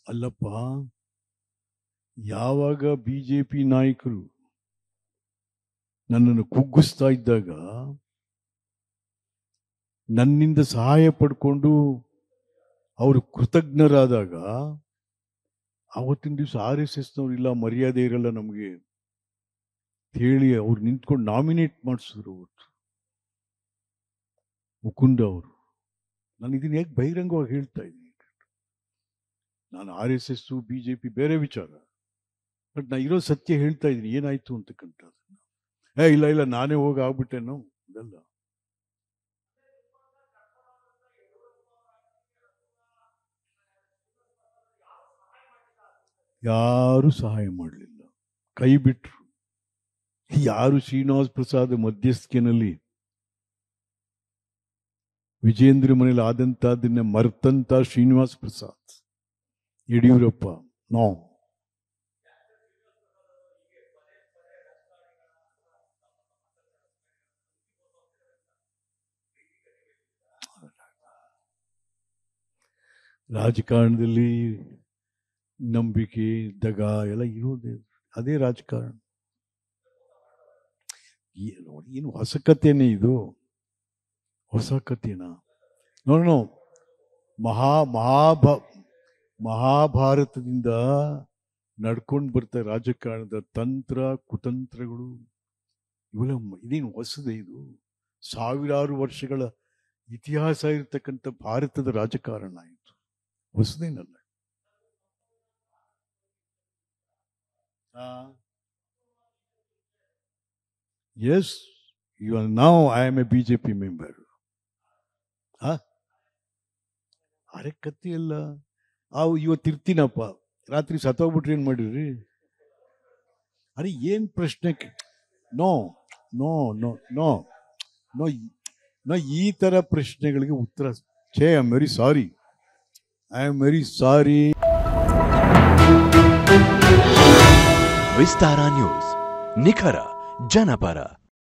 ಅಲ್ಲಪ್ಪ ಯಾವಾಗ ಬಿಜೆಪಿ ನಾಯಕರು ನನ್ನನ್ನು ಕುಗ್ಗಿಸ್ತಾ ಇದ್ದಾಗ ನನ್ನಿಂದ ಸಹಾಯ ಪಡ್ಕೊಂಡು ಅವರು ಕೃತಜ್ಞರಾದಾಗ ಅವತ್ತಿನ ದಿವಸ ಆರ್ ಎಸ್ ಎಸ್ನವ್ರು ಇಲ್ಲ ಮರ್ಯಾದೆ ಇರಲ್ಲ ನಮಗೆ ಹೇಳಿ ಅವ್ರು ನಿಂತ್ಕೊಂಡು ನಾಮಿನೇಟ್ ಮಾಡಿಸಿದ್ರು ಅವತ್ತು ಮುಕುಂದ ಅವರು ನಾನು ಇದನ್ನ ಯಾಕೆ ಬಹಿರಂಗವಾಗಿ ಹೇಳ್ತಾ ಇದ್ದೀನಿ ನಾನು ಆರ್ ಎಸ್ ಎಸ್ ಬಿಜೆಪಿ ಬೇರೆ ವಿಚಾರ ಬಟ್ ನಾ ಇರೋ ಸತ್ಯ ಹೇಳ್ತಾ ಇದ್ದೀನಿ ಏನಾಯ್ತು ಅಂತಕ್ಕಂಥದ್ದು ಏ ಇಲ್ಲ ಇಲ್ಲ ನಾನೇ ಹೋಗಿ ಆಗ್ಬಿಟ್ಟೆನೋ ಇದಲ್ಲ ಯಾರು ಸಹಾಯ ಮಾಡಲಿಲ್ಲ ಕೈ ಬಿಟ್ರು ಯಾರು ಶ್ರೀನಿವಾಸ್ ಪ್ರಸಾದ್ ಮಧ್ಯಸ್ಥಿಕೆನಲ್ಲಿ ವಿಜೇಂದ್ರ ಮನೇಲಿ ಆದಂತಹದನ್ನ ಮರ್ತಂತ ಶ್ರೀನಿವಾಸ್ ಪ್ರಸಾದ್ ಯಡಿಯೂರಪ್ಪ ನೋ ರಾಜಕಾರಣದಲ್ಲಿ ನಂಬಿಕೆ ದಗ ಎಲ್ಲ ಇರೋದೇ ಅದೇ ರಾಜಕಾರಣ ಏ- ನೋಡಿ ಏನು ಹೊಸ ಕಥೆನೇ ಇದು ಹೊಸ ಕಥೆನಾ ನೋಡೋಣ ಮಹಾ ಮಹಾಭ ಮಹಾಭಾರತದಿಂದ ನಡ್ಕೊಂಡು ಬರ್ತಾ ರಾಜಕಾರಣದ ತಂತ್ರ ಕುತಂತ್ರಗಳು ಇವೆಲ್ಲ ಮ- ಇದೇನು ಹೊಸದೇ ಇದು ಸಾವಿರಾರು ವರ್ಷಗಳ ಇತಿಹಾಸ ಇರತಕ್ಕಂಥ ಭಾರತದ ರಾಜಕಾರಣ ಇದು ಹೊಸದೇನಲ್ಲ ಎಸ್ ಯು ಆರ್ ನಾವು I am a BJP member ಅರೆ ಕತ್ತಿ ಅಲ್ಲ ಅವು ಇವತ್ತು ಇರ್ತೀನಪ್ಪ ರಾತ್ರಿ ಸತ್ತೋಗ್ಬಿಟ್ರೆ ಏನ್ ಮಾಡಿರಿ ಅರೆ ಏನ್ ಪ್ರಶ್ನೆ no no no no no no ಈ ತರ ಪ್ರಶ್ನೆಗಳಿಗೆ ಉತ್ತರ ಛೇ I am very sorry I am very sorry Vistara news ನಿಖರ ಜನಪರ